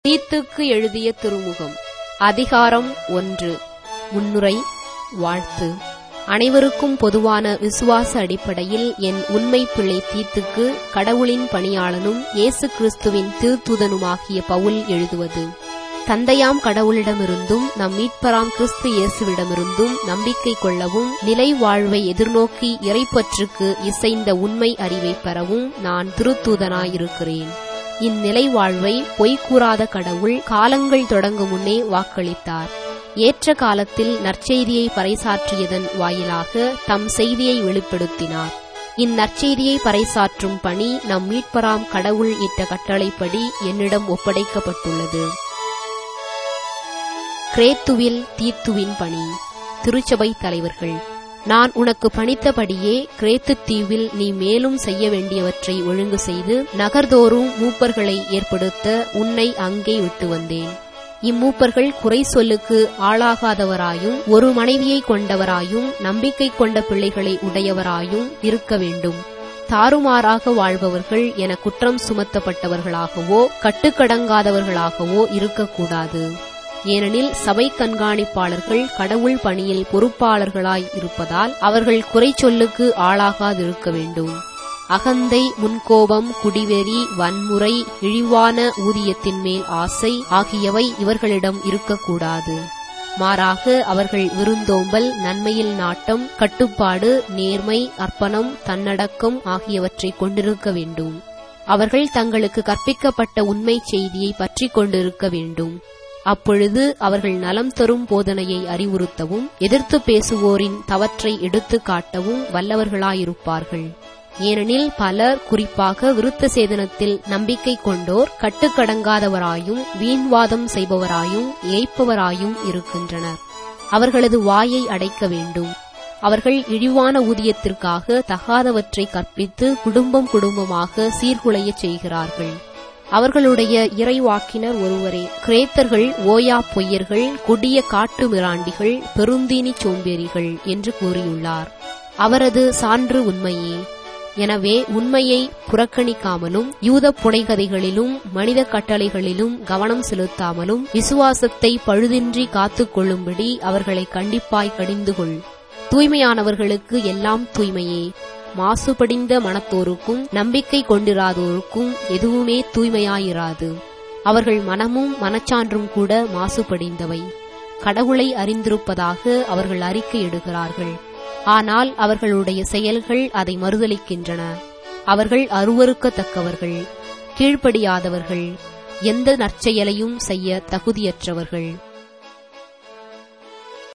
தீத்துக்கு எழுதிய திருமுகம் அதிகாரம் ஒன்று முன்னுரை வாழ்த்து அனைவருக்கும் பொதுவான விசுவாச அடிப்படையில் என் உண்மை பிள்ளை தீத்துக்கு கடவுளின் பணியாளனும் இயேசு கிறிஸ்துவின் திருத்துதனுமாகிய பவுல் எழுதுவது தந்தையாம் கடவுளிடமிருந்தும் நம் மீட்பராம் கிறிஸ்து இயேசுவிடமிருந்தும் நம்பிக்கை கொள்ளவும் நிலை வாழ்வை எதிர்நோக்கி இறைப்பற்றுக்கு இசைந்த உண்மை அறிவை பெறவும் நான் திருத்தூதனாயிருக்கிறேன் இந்நிலை வாழ்வை பொய் கூறாத கடவுள் காலங்கள் தொடங்கும் முன்னே வாக்களித்தார் ஏற்ற காலத்தில் நற்செய்தியை பறைசாற்றியதன் வாயிலாக தம் செய்தியை வெளிப்படுத்தினார் இந்நற்செய்தியை பறைசாற்றும் பணி நம் மீட்பராம் கடவுள் இட்ட கட்டளைப்படி என்னிடம் ஒப்படைக்கப்பட்டுள்ளது கிரேத்துவில் தீத்துவின் பணி திருச்சபை தலைவர்கள் நான் உனக்கு பணித்தபடியே கிரேத்து தீவில் நீ மேலும் செய்ய வேண்டியவற்றை ஒழுங்கு செய்து நகர்தோறும் மூப்பர்களை ஏற்படுத்த உன்னை அங்கே விட்டு வந்தேன் இம்மூப்பர்கள் குறை சொல்லுக்கு ஆளாகாதவராயும் ஒரு மனைவியை கொண்டவராயும் நம்பிக்கை கொண்ட பிள்ளைகளை உடையவராயும் இருக்க வேண்டும் தாறுமாறாக வாழ்பவர்கள் என குற்றம் சுமத்தப்பட்டவர்களாகவோ கட்டுக்கடங்காதவர்களாகவோ இருக்கக்கூடாது ஏனெனில் சபை கண்காணிப்பாளர்கள் கடவுள் பணியில் பொறுப்பாளர்களாய் இருப்பதால் அவர்கள் குறை சொல்லுக்கு ஆளாகாதிருக்க வேண்டும் அகந்தை முன்கோபம் குடிவெறி வன்முறை இழிவான ஊதியத்தின் மேல் ஆசை ஆகியவை இவர்களிடம் இருக்கக்கூடாது மாறாக அவர்கள் விருந்தோம்பல் நன்மையில் நாட்டம் கட்டுப்பாடு நேர்மை அர்ப்பணம் தன்னடக்கம் ஆகியவற்றை கொண்டிருக்க வேண்டும் அவர்கள் தங்களுக்கு கற்பிக்கப்பட்ட உண்மை செய்தியை பற்றி கொண்டிருக்க வேண்டும் அப்பொழுது அவர்கள் நலம் தரும் போதனையை அறிவுறுத்தவும் எதிர்த்து பேசுவோரின் தவற்றை எடுத்து காட்டவும் வல்லவர்களாயிருப்பார்கள் ஏனெனில் பலர் குறிப்பாக விருத்த சேதனத்தில் நம்பிக்கை கொண்டோர் கட்டுக்கடங்காதவராயும் வீண்வாதம் செய்பவராயும் ஏய்ப்பவராயும் இருக்கின்றனர் அவர்களது வாயை அடைக்க வேண்டும் அவர்கள் இழிவான ஊதியத்திற்காக தகாதவற்றை கற்பித்து குடும்பம் குடும்பமாக சீர்குலையச் செய்கிறார்கள் அவர்களுடைய இறைவாக்கினர் ஒருவரே கிரேத்தர்கள் ஓயா பொய்யர்கள் கொடிய காட்டு மிராண்டிகள் பெருந்தீனி சோம்பேறிகள் என்று கூறியுள்ளார் அவரது சான்று உண்மையே எனவே உண்மையை புறக்கணிக்காமலும் யூத புனைகதைகளிலும் மனித கட்டளைகளிலும் கவனம் செலுத்தாமலும் விசுவாசத்தை பழுதின்றி காத்துக் கொள்ளும்படி அவர்களை கண்டிப்பாய் கடிந்து கொள் தூய்மையானவர்களுக்கு எல்லாம் தூய்மையே மாசுபடிந்த மனத்தோருக்கும் நம்பிக்கை கொண்டிராதோருக்கும் எதுவுமே தூய்மையாயிராது அவர்கள் மனமும் மனச்சான்றும் கூட மாசுபடிந்தவை கடவுளை அறிந்திருப்பதாக அவர்கள் அறிக்கை எடுக்கிறார்கள் ஆனால் அவர்களுடைய செயல்கள் அதை மறுதளிக்கின்றன அவர்கள் அருவறுக்கத்தக்கவர்கள் கீழ்ப்படியாதவர்கள் எந்த நற்செயலையும் செய்ய தகுதியற்றவர்கள்